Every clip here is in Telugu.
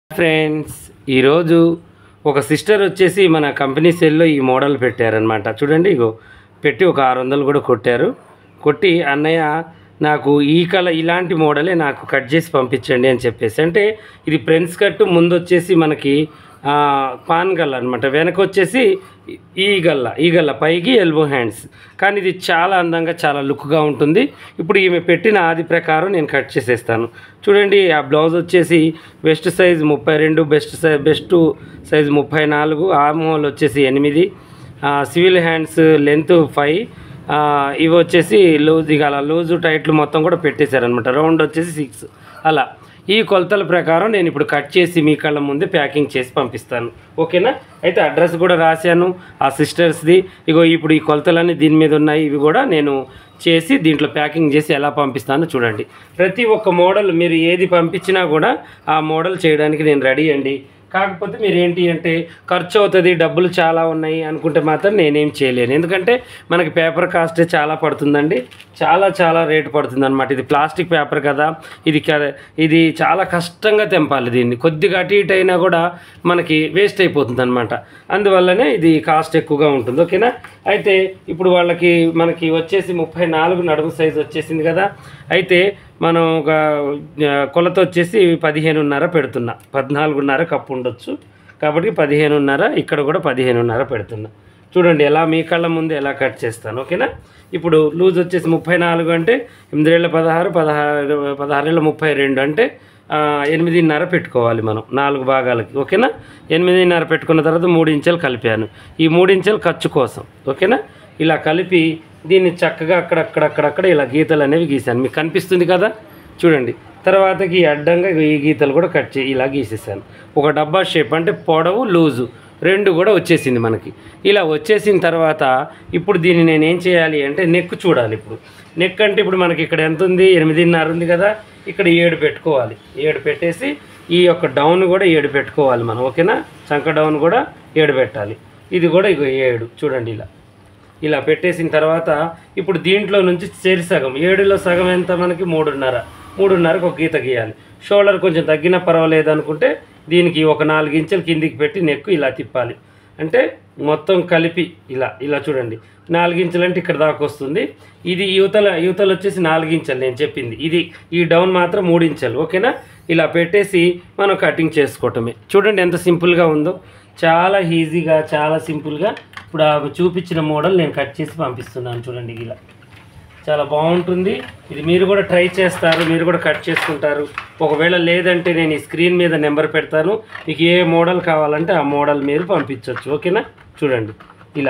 ఫ్రెండ్స్ ఈరోజు ఒక సిస్టర్ వచ్చేసి మన కంపెనీ సెల్లో ఈ మోడల్ పెట్టారనమాట చూడండి ఇగో పెట్టి ఒక ఆరు వందలు కూడా కొట్టారు కొట్టి అన్నయ్య నాకు ఈ కల ఇలాంటి మోడలే నాకు కట్ చేసి పంపించండి అని చెప్పేసి అంటే ఇది ప్రెన్స్ కట్ ముందు వచ్చేసి మనకి ఆ, పాన్ గల్ల అనమాట వెనక వచ్చేసి ఈ గల్ల ఈ గల్ల పైకి ఎల్బో హ్యాండ్స్ కానీ ఇది చాలా అందంగా చాలా లుక్గా ఉంటుంది ఇప్పుడు ఈమె పెట్టిన ఆది ప్రకారం నేను కట్ చేసేస్తాను చూడండి ఆ బ్లౌజ్ వచ్చేసి బెస్ట్ సైజ్ ముప్పై రెండు బెస్ట్ సైజ్ బెస్ట్ సైజ్ ముప్పై నాలుగు ఆర్మ్ హోల్ వచ్చేసి ఎనిమిది ఆ, సివిల్ హ్యాండ్స్ లెంత్ ఫైవ్ ఆ, ఇవి వచ్చేసి లూజ్ ఇక అలా లూజు టైట్లు మొత్తం కూడా పెట్టేశారనమాట రౌండ్ వచ్చేసి సిక్స్ అలా ఈ కొలతల ప్రకారం నేను ఇప్పుడు కట్ చేసి మీ కళ్ళ ముందే ప్యాకింగ్ చేసి పంపిస్తాను ఓకేనా అయితే అడ్రస్ కూడా రాశాను ఆ సిస్టర్స్ది ఇగో ఇప్పుడు ఈ కొలతలన్నీ దీని మీద ఉన్నాయి ఇవి కూడా నేను చేసి దీంట్లో ప్యాకింగ్ చేసి ఎలా పంపిస్తానో చూడండి ప్రతి ఒక్క మోడల్ మీరు ఏది పంపించినా కూడా ఆ మోడల్ చేయడానికి నేను రెడీ అండి కాకపోతే మీరు ఏంటి అంటే ఖర్చు అవుతుంది డబ్బులు చాలా ఉన్నాయి అనుకుంటే మాత్రం నేనేం చేయలేను ఎందుకంటే మనకి పేపర్ కాస్ట్ చాలా పడుతుందండి చాలా చాలా రేటు పడుతుంది అనమాట ఇది ప్లాస్టిక్ పేపర్ కదా ఇది క- ఇది చాలా కష్టంగా తెంపాలి దీన్ని కొద్దిగా అటు ఇటు అయినా కూడా మనకి వేస్ట్ అయిపోతుంది అనమాట అందువల్లనే ఇది కాస్ట్ ఎక్కువగా ఉంటుంది ఓకేనా అయితే ఇప్పుడు వాళ్ళకి మనకి వచ్చేసి ముప్పై నాలుగు నడుము సైజు వచ్చేసింది కదా అయితే మనం ఒక ఆ, కొలత వచ్చేసి పదిహేనున్నర పెడుతున్నా పద్నాలుగున్నర కప్పు ఉండొచ్చు కాబట్టి పదిహేనున్నర ఇక్కడ కూడా పదిహేనున్నర పెడుతున్నా చూడండి ఎలా మీ కళ్ళ ముందు ఎలా కట్ చేస్తాను ఓకేనా ఇప్పుడు లూజ్ వచ్చేసి ముప్పై నాలుగు అంటే ఎనిమిదేళ్ళ పదహారు పదహారు పదహారేళ్ళ ముప్పై రెండు అంటే ఆ, ఎనిమిదిన్నర పెట్టుకోవాలి మనం నాలుగు భాగాలకి ఓకేనా ఎనిమిదిన్నర పెట్టుకున్న తర్వాత మూడు ఇంచెలు కలిపాను ఈ మూడు ఇంచెలు ఖర్చు కోసం ఓకేనా ఇలా కలిపి దీన్ని చక్కగా అక్కడక్కడక్కడక్కడ ఇలా గీతలు అనేవి గీసాను మీకు కనిపిస్తుంది కదా చూడండి తర్వాతకి అడ్డంగా ఈ గీతలు కూడా కట్ చే ఇలా గీసేసాను ఒక డబ్బా షేప్ అంటే పొడవు లూజు రెండు కూడా వచ్చేసింది మనకి ఇలా వచ్చేసిన తర్వాత ఇప్పుడు దీన్ని నేను ఏం చేయాలి అంటే నెక్ చూడాలి ఇప్పుడు నెక్ అంటే ఇప్పుడు మనకి ఇక్కడ ఎంత ఉంది ఎనిమిదిన్నర ఉంది కదా ఇక్కడ ఏడు పెట్టుకోవాలి ఏడు పెట్టేసి ఈ యొక్క డౌన్ కూడా ఏడు పెట్టుకోవాలి మనం ఓకేనా చంక డౌన్ కూడా ఏడు పెట్టాలి ఇది కూడా ఇగో ఏడు చూడండి ఇలా ఇలా పెట్టేసిన తర్వాత ఇప్పుడు దీంట్లో నుంచి చేరి సగం ఏడులో సగం ఎంత మనకి మూడున్నర మూడున్నరకు ఒక గీత గీయాలి షోల్డర్ కొంచెం తగ్గినా పర్వాలేదు అనుకుంటే దీనికి ఒక నాలుగు ఇంచులు కిందికి పెట్టి నెక్కు ఇలా తిప్పాలి అంటే మొత్తం కలిపి ఇలా ఇలా చూడండి నాలుగు ఇంచులు అంటే ఇక్కడ దాకా వస్తుంది ఇది యువతల యువతలు వచ్చేసి నాలుగు ఇంచులు నేను చెప్పింది ఇది ఈ డౌన్ మాత్రం మూడు ఇంచులు ఓకేనా ఇలా పెట్టేసి మనం కటింగ్ చేసుకోవటమే చూడండి ఎంత సింపుల్గా ఉందో చాలా ఈజీగా చాలా సింపుల్గా ఇప్పుడు ఆమె చూపించిన మోడల్ నేను కట్ చేసి పంపిస్తున్నాను చూడండి ఇలా చాలా బాగుంటుంది ఇది మీరు కూడా ట్రై చేస్తారు మీరు కూడా కట్ చేసుకుంటారు ఒకవేళ లేదంటే నేను ఈ స్క్రీన్ మీద నెంబర్ పెడతాను మీకు ఏ మోడల్ కావాలంటే ఆ మోడల్ మీరు పంపించవచ్చు ఓకేనా చూడండి ఇలా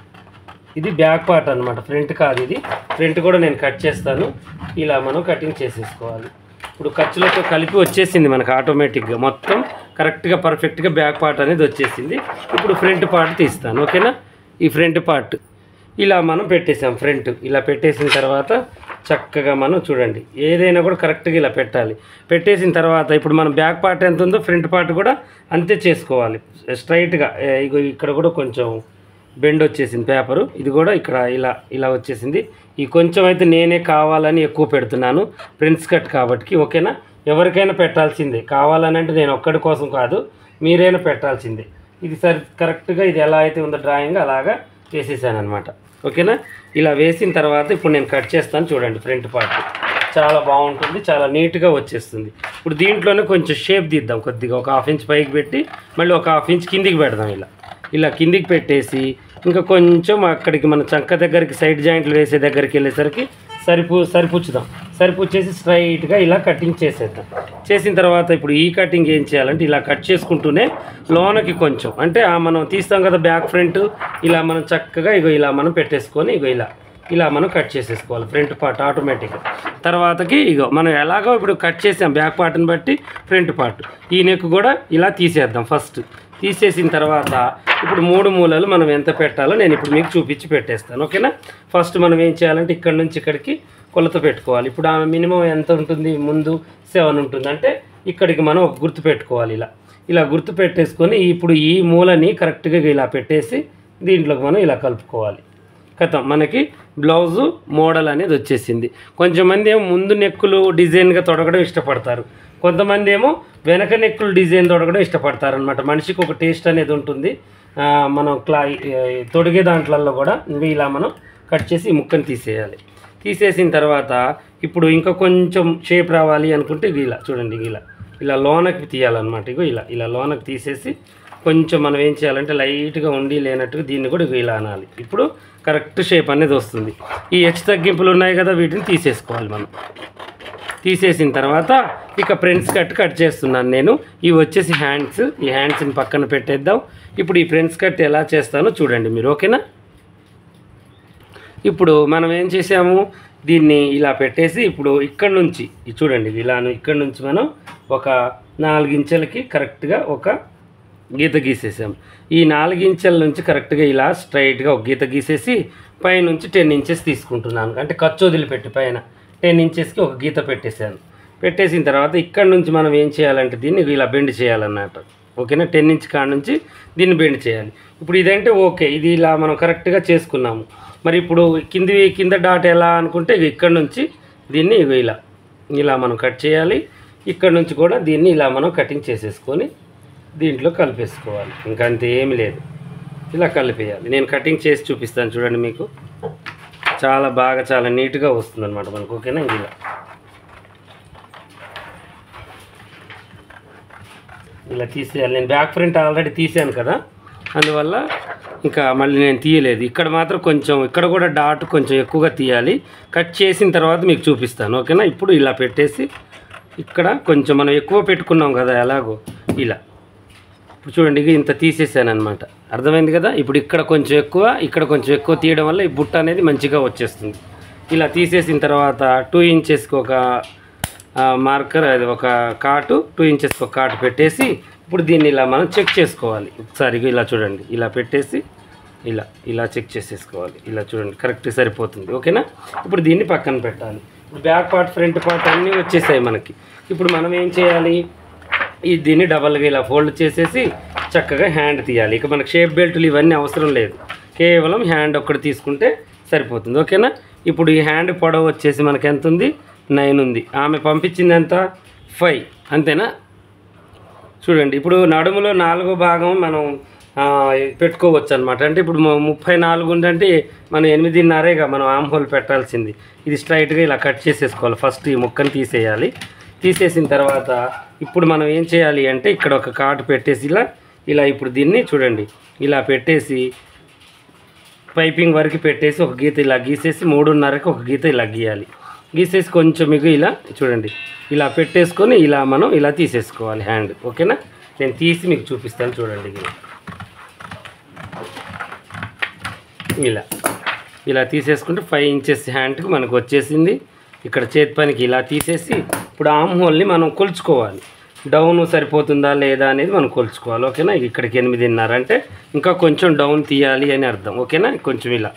ఇది బ్యాక్ పార్ట్ అనమాట ఫ్రంట్ కాదు ఇది ఫ్రంట్ కూడా నేను కట్ చేస్తాను ఇలా మనం కటింగ్ చేసేసుకోవాలి ఇప్పుడు ఖర్చులతో కలిపి వచ్చేసింది మనకు ఆటోమేటిక్గా మొత్తం కరెక్ట్గా పర్ఫెక్ట్గా బ్యాక్ పార్ట్ అనేది వచ్చేసింది ఇప్పుడు ఫ్రంట్ పార్ట్ తీస్తాను ఓకేనా ఈ ఫ్రంట్ పార్ట్ ఇలా మనం పెట్టేసాం ఫ్రంట్ ఇలా పెట్టేసిన తర్వాత చక్కగా మనం చూడండి ఏదైనా కూడా కరెక్ట్గా ఇలా పెట్టాలి పెట్టేసిన తర్వాత ఇప్పుడు మనం బ్యాక్ పార్ట్ ఎంత ఉందో ఫ్రంట్ పార్ట్ కూడా అంతే చేసుకోవాలి స్ట్రైట్గా ఇగో ఇక్కడ కూడా కొంచెం బెండ్ వచ్చేసింది పేపరు ఇది కూడా ఇక్కడ ఇలా ఇలా వచ్చేసింది ఈ కొంచెం అయితే నేనే కావాలని ఎక్కువ పెడుతున్నాను ప్రిన్స్ కట్ కాబట్టి ఓకేనా ఎవరికైనా పెట్టాల్సిందే కావాలని అంటే నేను ఒక్కడి కోసం కాదు మీరైనా పెట్టాల్సిందే ఇది సరి కరెక్ట్గా ఇది ఎలా అయితే ఉందో డ్రాయింగ్ అలాగా వేసేసాను అనమాట ఓకేనా ఇలా వేసిన తర్వాత ఇప్పుడు నేను కట్ చేస్తాను చూడండి ఫ్రంట్ పార్ట్ చాలా బాగుంటుంది చాలా నీట్గా వచ్చేస్తుంది ఇప్పుడు దీంట్లోనే కొంచెం షేప్ తీద్దాం కొద్దిగా ఒక హాఫ్ ఇంచ్ పైకి పెట్టి మళ్ళీ ఒక హాఫ్ ఇంచ్ కిందికి పెడదాం ఇలా ఇలా కిందికి పెట్టేసి ఇంకా కొంచెం అక్కడికి మన చంక దగ్గరికి సైడ్ జాయింట్లు వేసే దగ్గరికి వెళ్ళేసరికి సరిపు సరిపుచ్చుదాం సరిపుచ్చేసి స్ట్రైట్గా ఇలా కటింగ్ చేసేద్దాం చేసిన తర్వాత ఇప్పుడు ఈ కటింగ్ ఏం చేయాలంటే ఇలా కట్ చేసుకుంటూనే లోనకి కొంచెం అంటే ఆ మనం తీస్తాం కదా బ్యాక్ ఫ్రంట్ ఇలా మనం చక్కగా ఇగో ఇలా మనం పెట్టేసుకొని ఇగో ఇలా ఇలా మనం కట్ చేసేసుకోవాలి ఫ్రంట్ పార్ట్ ఆటోమేటిక్గా తర్వాతకి ఇగో మనం ఎలాగో ఇప్పుడు కట్ చేసాం బ్యాక్ పార్ట్ని బట్టి ఫ్రంట్ పార్ట్ ఈ నెక్ కూడా ఇలా తీసేద్దాం ఫస్ట్ తీసేసిన తర్వాత ఇప్పుడు మూడు మూలలు మనం ఎంత పెట్టాలో నేను ఇప్పుడు మీకు చూపించి పెట్టేస్తాను ఓకేనా ఫస్ట్ మనం ఏం చేయాలంటే ఇక్కడ నుంచి ఇక్కడికి కొలత పెట్టుకోవాలి ఇప్పుడు ఆమె మినిమం ఎంత ఉంటుంది ముందు సెవెన్ ఉంటుంది అంటే ఇక్కడికి మనం ఒక గుర్తు పెట్టుకోవాలి ఇలా ఇలా గుర్తు పెట్టేసుకొని ఇప్పుడు ఈ మూలని కరెక్ట్గా ఇలా పెట్టేసి దీంట్లోకి మనం ఇలా కలుపుకోవాలి కథం మనకి బ్లౌజు మోడల్ అనేది వచ్చేసింది కొంచెం మంది ఏమో ముందు నెక్కులు డిజైన్గా తొడగడం ఇష్టపడతారు కొంతమంది ఏమో వెనక నెక్కులు డిజైన్ తోడ కూడా ఇష్టపడతారనమాట మనిషికి ఒక టేస్ట్ అనేది ఉంటుంది ఆ, మనం క్లా ఆ, తొడిగే దాంట్లలో కూడా ఇవి ఇలా మనం కట్ చేసి ఈ ముక్కని తీసేయాలి తీసేసిన తర్వాత ఇప్పుడు ఇంకా కొంచెం షేప్ రావాలి అనుకుంటే ఇగో ఇలా చూడండి ఇగో ఇలా ఇలా లోనకి తీయాలన్నమాట ఇగో ఇలా ఇలా లోనకి తీసేసి కొంచెం మనం ఏం చేయాలంటే లైట్గా ఉండి లేనట్టుగా దీన్ని కూడా ఇగో ఇలా అనాలి ఇప్పుడు కరెక్ట్ షేప్ అనేది వస్తుంది ఈ హెచ్చు తగ్గింపులు ఉన్నాయి కదా వీటిని తీసేసుకోవాలి మనం తీసేసిన తర్వాత ఇక ఫ్రెండ్స్ కట్ కట్ చేస్తున్నాను నేను ఇవి వచ్చేసి హ్యాండ్స్ ఈ హ్యాండ్స్ని పక్కన పెట్టేద్దాం ఇప్పుడు ఈ ఫ్రెండ్స్ కట్ ఎలా చేస్తానో చూడండి మీరు ఓకేనా ఇప్పుడు మనం ఏం చేసాము దీన్ని ఇలా పెట్టేసి ఇప్పుడు ఇక్కడ నుంచి ఇది చూడండి ఇది ఇలా ఇక్కడ నుంచి మనం ఒక నాలుగు ఇంచెలకి కరెక్ట్గా ఒక గీత గీసేసాం ఈ నాలుగు ఇంచెల నుంచి కరెక్ట్గా ఇలా స్ట్రైట్గా ఒక గీత గీసేసి పైనుంచి టెన్ ఇంచెస్ తీసుకుంటున్నాను అంటే ఖర్చు వదిలిపెట్టి పైన టెన్ ఇంచెస్కి ఒక గీత పెట్టేశాను పెట్టేసిన తర్వాత ఇక్కడ నుంచి మనం ఏం చేయాలంటే దీన్ని ఇలా బెండ్ చేయాలన్నమాట ఓకేనా టెన్ ఇంచ్ కాడ నుంచి దీన్ని బెండ్ చేయాలి ఇప్పుడు ఇదంటే ఓకే ఇది ఇలా మనం కరెక్ట్గా చేసుకున్నాము మరి ఇప్పుడు కింది కింద డాట్ ఎలా అనుకుంటే ఇగ ఇక్కడ నుంచి దీన్ని ఇగో ఇలా ఇలా మనం కట్ చేయాలి ఇక్కడ నుంచి కూడా దీన్ని ఇలా మనం కటింగ్ చేసేసుకొని దీంట్లో కలిపేసుకోవాలి ఇంకా అంతే ఏమి లేదు ఇలా కలిపేయాలి నేను కటింగ్ చేసి చూపిస్తాను చూడండి మీకు చాలా బాగా చాలా నీట్గా వస్తుంది అనమాట మనకు ఓకేనా ఇది ఇలా ఇలా తీసేయాలి నేను బ్యాక్ ఫ్రంట్ ఆల్రెడీ తీసాను కదా అందువల్ల ఇంకా మళ్ళీ నేను తీయలేదు ఇక్కడ మాత్రం కొంచెం ఇక్కడ కూడా డాట్ కొంచెం ఎక్కువగా తీయాలి కట్ చేసిన తర్వాత మీకు చూపిస్తాను ఓకేనా ఇప్పుడు ఇలా పెట్టేసి ఇక్కడ కొంచెం మనం ఎక్కువ పెట్టుకున్నాం కదా ఎలాగో ఇలా ఇప్పుడు చూడండి ఇక ఇంత తీసేసాను అనమాట అర్థమైంది కదా ఇప్పుడు ఇక్కడ కొంచెం ఎక్కువ ఇక్కడ కొంచెం ఎక్కువ తీయడం వల్ల ఈ బుట్ట అనేది మంచిగా వచ్చేస్తుంది ఇలా తీసేసిన తర్వాత టూ ఇంచెస్కి ఒక మార్కర్ అది ఒక కాటు టూ ఇంచెస్కి ఒక కాటు పెట్టేసి ఇప్పుడు దీన్ని ఇలా మనం చెక్ చేసుకోవాలి ఒకసారి ఇగో ఇలా చూడండి ఇలా పెట్టేసి ఇలా ఇలా చెక్ చేసేసుకోవాలి ఇలా చూడండి కరెక్ట్ సరిపోతుంది ఓకేనా ఇప్పుడు దీన్ని పక్కన పెట్టాలి ఇప్పుడు బ్యాక్ పార్ట్ ఫ్రంట్ పార్ట్ అన్నీ వచ్చేసాయి మనకి ఇప్పుడు మనం ఏం చేయాలి ఈ దీన్ని డబల్గా ఇలా ఫోల్డ్ చేసేసి చక్కగా హ్యాండ్ తీయాలి ఇక మనకు షేప్ బెల్ట్లు ఇవన్నీ అవసరం లేదు కేవలం హ్యాండ్ ఒక్కటి తీసుకుంటే సరిపోతుంది ఓకేనా ఇప్పుడు ఈ హ్యాండ్ పొడవు వచ్చేసి మనకి ఎంత ఉంది నైన్ ఉంది ఆమె పంపించింది ఎంత ఫైవ్ అంతేనా చూడండి ఇప్పుడు నడుములో నాలుగో భాగం మనం ఆ, పెట్టుకోవచ్చు అనమాట అంటే ఇప్పుడు ము- ముప్పై నాలుగు ఉందంటే మనం ఎనిమిదిన్నరేగా మనం ఆమ్ హోల్ పెట్టాల్సింది ఇది స్ట్రైట్గా ఇలా కట్ చేసేసుకోవాలి ఫస్ట్ ఈ ముక్కని తీసేయాలి తీసేసిన తర్వాత ఇప్పుడు మనం ఏం చేయాలి అంటే ఇక్కడ ఒక కాటు పెట్టేసి ఇలా ఇలా ఇప్పుడు దీన్ని చూడండి ఇలా పెట్టేసి పైపింగ్ వరకు పెట్టేసి ఒక గీత ఇలా గీసేసి మూడున్నరకి ఒక గీత ఇలా గీయాలి గీసేసి కొంచెం మీకు ఇలా చూడండి ఇలా పెట్టేసుకొని ఇలా మనం ఇలా తీసేసుకోవాలి హ్యాండ్ ఓకేనా నేను తీసి మీకు చూపిస్తాను చూడండి ఇలా ఇలా ఇలా తీసేసుకుంటే ఫైవ్ ఇంచెస్ హ్యాండ్కి మనకు వచ్చేసింది ఇక్కడ చేతి పనికి ఇలా తీసేసి ఇప్పుడు ఆమ్ హోల్ని మనం కొలుచుకోవాలి డౌన్ సరిపోతుందా లేదా అనేది మనం కొలుచుకోవాలి ఓకేనా ఇక్కడికి ఎనిమిదిన్నర అంటే ఇంకా కొంచెం డౌన్ తీయాలి అని అర్థం ఓకేనా కొంచెం ఇలా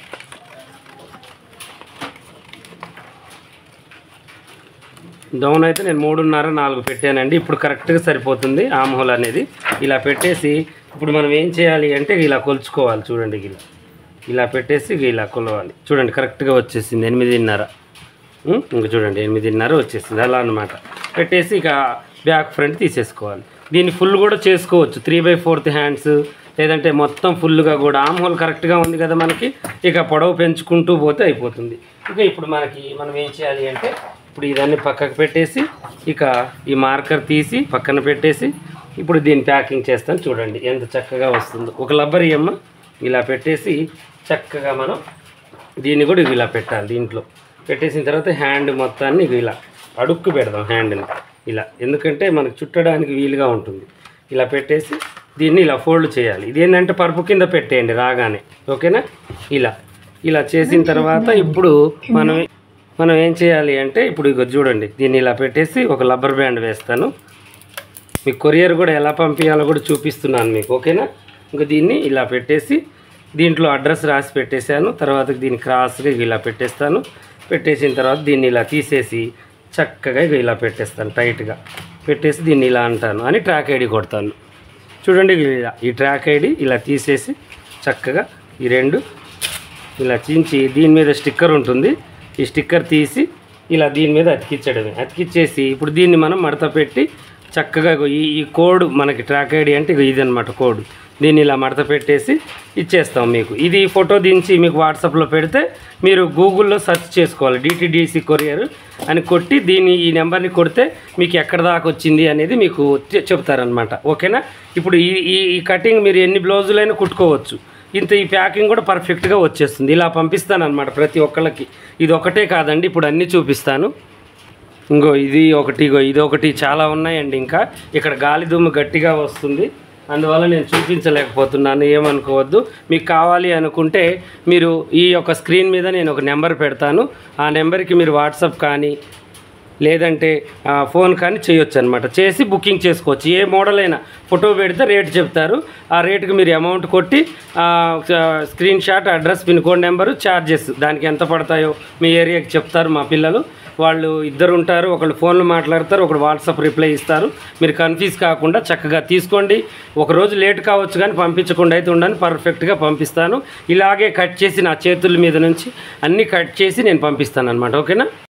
డౌన్ అయితే నేను మూడున్నర నాలుగు పెట్టానండి ఇప్పుడు కరెక్ట్గా సరిపోతుంది ఆమ్ హోల్ అనేది ఇలా పెట్టేసి ఇప్పుడు మనం ఏం చేయాలి అంటే ఇలా కొలుచుకోవాలి చూడండి ఇలా ఇలా పెట్టేసి ఇక ఇలా కొలవాలి చూడండి కరెక్ట్గా వచ్చేసింది ఎనిమిదిన్నర ఉం? ఇంక చూడండి ఎనిమిదిన్నర వచ్చేసింది అలా అన్నమాట పెట్టేసి ఇక బ్యాక్ ఫ్రంట్ తీసేసుకోవాలి దీన్ని ఫుల్ కూడా చేసుకోవచ్చు త్రీ బై ఫోర్త్ హ్యాండ్స్ లేదంటే మొత్తం ఫుల్గా కూడా ఆమ్ హోల్ కరెక్ట్గా ఉంది కదా మనకి ఇక పొడవు పెంచుకుంటూ పోతే అయిపోతుంది ఇక ఇప్పుడు మనకి మనం ఏం చేయాలి అంటే ఇప్పుడు ఇదన్నీ పక్కకు పెట్టేసి ఇక ఈ మార్కర్ తీసి పక్కన పెట్టేసి ఇప్పుడు దీన్ని ప్యాకింగ్ చేస్తాను చూడండి ఎంత చక్కగా వస్తుందో ఒక లబ్బర్ ఇయ్యమ్మ ఇలా పెట్టేసి చక్కగా మనం దీన్ని కూడా ఇలా పెట్టాలి దీంట్లో పెట్టేసిన తర్వాత హ్యాండ్ మొత్తాన్ని ఇగ ఇలా అడుక్కు పెడదాం హ్యాండ్ని ఇలా ఎందుకంటే మనకు చుట్టడానికి వీలుగా ఉంటుంది ఇలా పెట్టేసి దీన్ని ఇలా ఫోల్డ్ చేయాలి ఇది ఏంటంటే పరుపు కింద పెట్టేయండి రాగానే ఓకేనా ఇలా ఇలా చేసిన తర్వాత ఇప్పుడు మనం మనం ఏం చేయాలి అంటే ఇప్పుడు ఇక చూడండి దీన్ని ఇలా పెట్టేసి ఒక లబ్బర్ బ్యాండ్ వేస్తాను మీ కొరియర్ కూడా ఎలా పంపించాలో కూడా చూపిస్తున్నాను మీకు ఓకేనా ఇంకా దీన్ని ఇలా పెట్టేసి దీంట్లో అడ్రస్ రాసి పెట్టేశాను తర్వాత దీన్ని క్రాస్గా ఇలా పెట్టేస్తాను పెట్టేసిన తర్వాత దీన్ని ఇలా తీసేసి చక్కగా ఇక ఇలా పెట్టేస్తాను టైట్గా పెట్టేసి దీన్ని ఇలా అంటాను అని ట్రాక్ ఐడి కొడతాను చూడండి ఇక ఇలా ఈ ట్రాక్ ఐడి ఇలా తీసేసి చక్కగా ఈ రెండు ఇలా చించి దీని మీద స్టిక్కర్ ఉంటుంది ఈ స్టిక్కర్ తీసి ఇలా దీని మీద అతికించడమే అతికిచ్చేసి ఇప్పుడు దీన్ని మనం మడత పెట్టి చక్కగా ఇగో ఈ ఈ కోడ్ మనకి ట్రాక్ ఐడి అంటే ఇగో ఇది అనమాట కోడ్ దీన్ని ఇలా మడత పెట్టేసి ఇచ్చేస్తాం మీకు ఇది ఫోటో దించి మీకు వాట్సాప్లో పెడితే మీరు గూగుల్లో సెర్చ్ చేసుకోవాలి డిటిడిసి కొరియర్ అని కొట్టి దీన్ని ఈ నెంబర్ని కొడితే మీకు ఎక్కడ దాకా వచ్చింది అనేది మీకు చె- చెప్తారనమాట ఓకేనా ఇప్పుడు ఈ ఈ ఈ కటింగ్ మీరు ఎన్ని బ్లౌజులైనా కుట్టుకోవచ్చు ఇంత ఈ ప్యాకింగ్ కూడా పర్ఫెక్ట్గా వచ్చేస్తుంది ఇలా పంపిస్తాను అనమాట ప్రతి ఒక్కళ్ళకి ఇది ఒకటే కాదండి ఇప్పుడు అన్నీ చూపిస్తాను ఇంకో ఇది ఒకటి ఇగో ఇది ఒకటి చాలా ఉన్నాయండి ఇంకా ఇక్కడ గాలి దుమ్ము గట్టిగా వస్తుంది అందువల్ల నేను చూపించలేకపోతున్నాను ఏమనుకోవద్దు మీకు కావాలి అనుకుంటే మీరు ఈ యొక్క స్క్రీన్ మీద నేను ఒక నెంబర్ పెడతాను ఆ నెంబర్కి మీరు వాట్సాప్ కానీ లేదంటే ఆ, ఫోన్ కానీ చేయొచ్చు అనమాట చేసి బుకింగ్ చేసుకోవచ్చు ఏ మోడల్ అయినా ఫోటో పెడితే రేట్ చెప్తారు ఆ రేటుకి మీరు అమౌంట్ కొట్టి ఆ, screen shot address pin code number charges దానికి ఎంత పడతాయో మీ ఏరియాకి చెప్తారు మా పిల్లలు వాళ్ళు ఇద్దరు ఉంటారు ఒకళ్ళు ఫోన్లో మాట్లాడతారు ఒకడు వాట్సాప్ రిప్లై ఇస్తారు మీరు కన్ఫ్యూజ్ కాకుండా చక్కగా తీసుకోండి ఒక రోజు లేట్ కావచ్చు కానీ పంపించకుండా అయితే ఉండని పర్ఫెక్ట్గా పంపిస్తాను ఇలాగే కట్ చేసి నా చేతుల మీద నుంచి అన్నీ కట్ చేసి నేను పంపిస్తాను అనమాట ఓకేనా